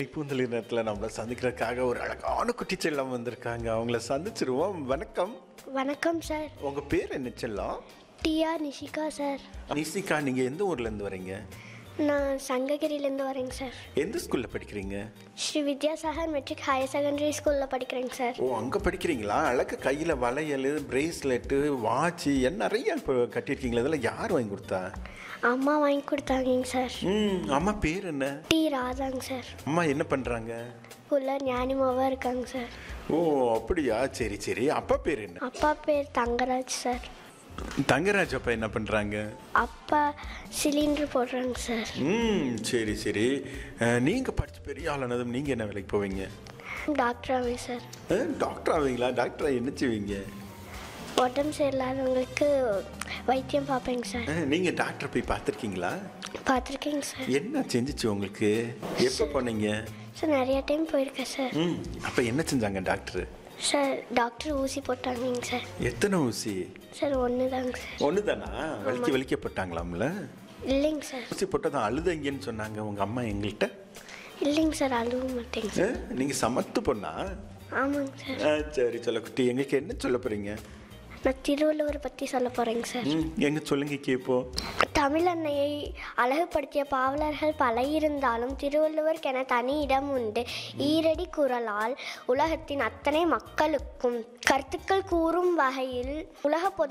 பூந்தொழி நேரத்தில் நம்மளை சந்திக்கிறதுக்காக ஒரு அழகான குட்டி செல்லம் வந்திருக்காங்க அவங்கள சந்திச்சிருவோம் வணக்கம் வணக்கம் சார் உங்கள் பேர் என்ன செல்லம் டிஆர் நிஷிகா சார் நிசிகா நீங்கள் எந்த ஊர்லேருந்து வரீங்க நான் சங்ககிரிலேருந்து வரேங்க சார் எந்த ஸ்கூலில் படிக்கிறீங்க Sri Vidyasagar matric higher secondary ஸ்கூலில் படிக்கிறேங்க சார் ஓ அங்கே படிக்கிறீங்களா அழகு கையில் வளையல் பிரேஸ்லெட்டு வாட்சு என்ன நிறைய இப்போ கட்டியிருக்கீங்களா இதெல்லாம் யார் வாங்கி கொடுத்தா அம்மா வாங்கி கொடுத்தாங்கங்க சார் ம் அம்மா பேர் என்ன டி ராதாங்க சார் அம்மா என்ன பண்ணுறாங்க உள்ள ஞானிமாவாக இருக்காங்க சார் ஓ அப்படியா சரி சரி அப்பா பேர் என்ன அப்பா பேர் தங்கராஜ் சார் தங்கராஜ் அப்பா என்ன பண்ணுறாங்க அப்பா சிலிண்டர் போடுறாங்க சார் ம் சரி சரி நீங்கள் படித்து பெரிய ஆளானதும் நீங்கள் என்ன வேலைக்கு போவீங்க டாக்டர் ஆவேன் சார் அஹ், டாக்டர் ஆவீங்களா டாக்டரா என்ன செய்வீங்க உடம்பு சரியில்லாதவங்களுக்கு வைத்தியம் பார்ப்பேங்க சார் அஹ், நீங்க டாக்டர் போய் பார்த்துருக்கீங்களா பார்த்துருக்கேங்க சார் என்ன செஞ்சுச்சு உங்களுக்கு எப்போ போனீங்க சார் நிறைய டைம் போயிருக்கேன் சார் ம் அப்போ என்ன செஞ்சாங்க டாக்டர் சார் டாக்டர் ஊசி போட்டாங்கங்க சார் எத்தனை ஊசி சார் ஒன்று தாங்க சார் ஒன்று தானா வலிக்க வலிக்க போட்டாங்களாம்ல இல்லைங்க சார் ஊசி போட்டதான் அழுதங்கன்னு சொன்னாங்க உங்கள் அம்மா எங்கள்கிட்ட இல்லைங்க சார் அழுவ மாட்டேங்க சார் நீங்கள் சமத்து பொண்ணா ஆமாங்க சார் அஹ், சரி சொல்ல குட்டி எங்களுக்கு என்ன சொல்ல போகிறீங்க நான் திருவள்ளுவர் பற்றி சொல்ல போகிறேங்க சார் ம் எங்க சொல்லுங்க கேட்போம் தமிழ் அன்னையை அழகுபடுத்திய பாவலர்கள் பல இருந்தாலும் திருவள்ளுவருக்கென தனி இடம் உண்டு ஈரடி குரலால் உலகத்தின் அத்தனை மக்களுக்கும் கருத்துக்கள் கூறும் வகையில் உலக பொது